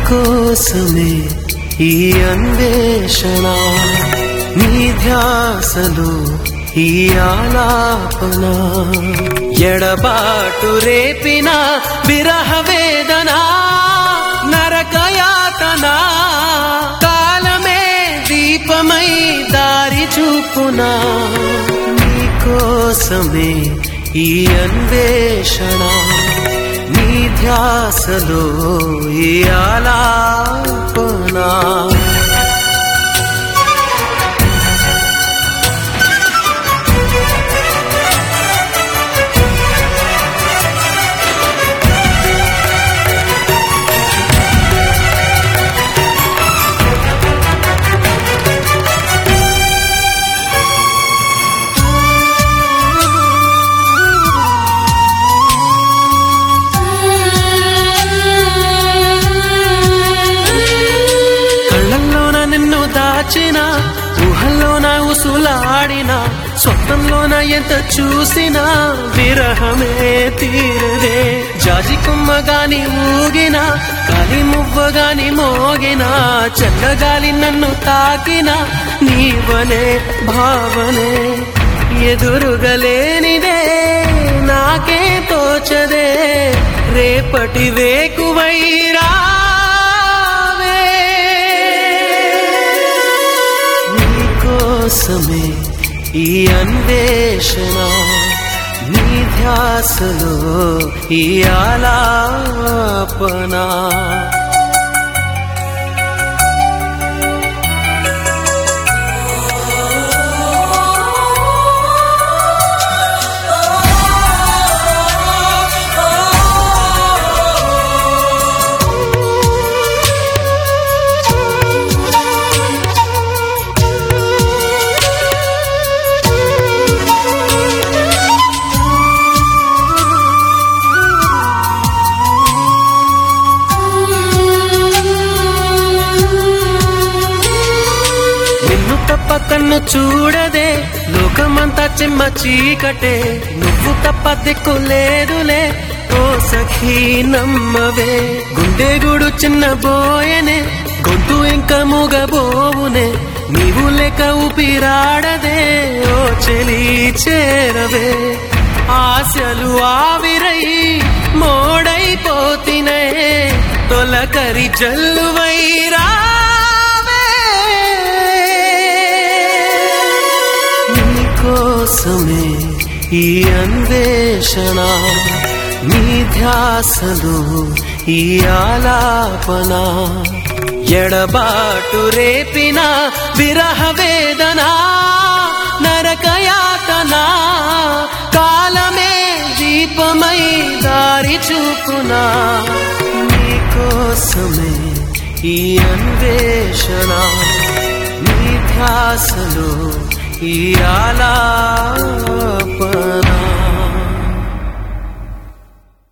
కోసమే ఈ అన్వేషణ నీ ధ్యాసలో ఈ ఆలాపన ఎడబాటు రేపిన విరహ వేదన నరకయాతన కాలమే దీపమై దారి చూపునా నీ కోసమే ఈ అన్వేషణ నీ ధ్యాసలో ఈ ఆలాపన కళ్ళల్లోన నిన్ను దాచిన ఊహల్లోన ఉసులాడిన స్వప్నంలోన ఎంత చూసినా విరహమే తీరదే జాజి కొమ్మ గాని ఊగిన కాలి మువ్వ గాని మోగిన చల్లగాలి నన్ను తాకిన నీవనే భావనే ఎదురుగలేనిదే నాకే తోచదే రేపటి వేకువైరా కోసమే ఈ అన్వేషణ నీ ధ్యాసలో ఈ ఆలాపన నిన్ను తప్ప కన్ను చూడదే లోకమంతా చిమ్మ చీకటే నువ్వు తప్ప దిక్కు లేదులే ఓ సఖీ నమ్మవే గుండె గుడు చిన్న బోయనే గొంతు ఇంకా మూగబోవునే నీవు లేక ఊపిరాడదే ఓ చెలి చేరవే ఆశలు ఆవిరై మోడైపోతినే తొలకరి జల్లువైరా కోసమే ఈ అన్వేషణ నీ ధ్యాసలో ఈ ఆలాపన ఎడబాటు రేపిన విరహ వేదన నరకయాతన కాలమే దీపమై దారి చూపునా నీ కోసమే ఈ అన్వేషణ నీ ధ్యాసలో ఈ ఆలాపన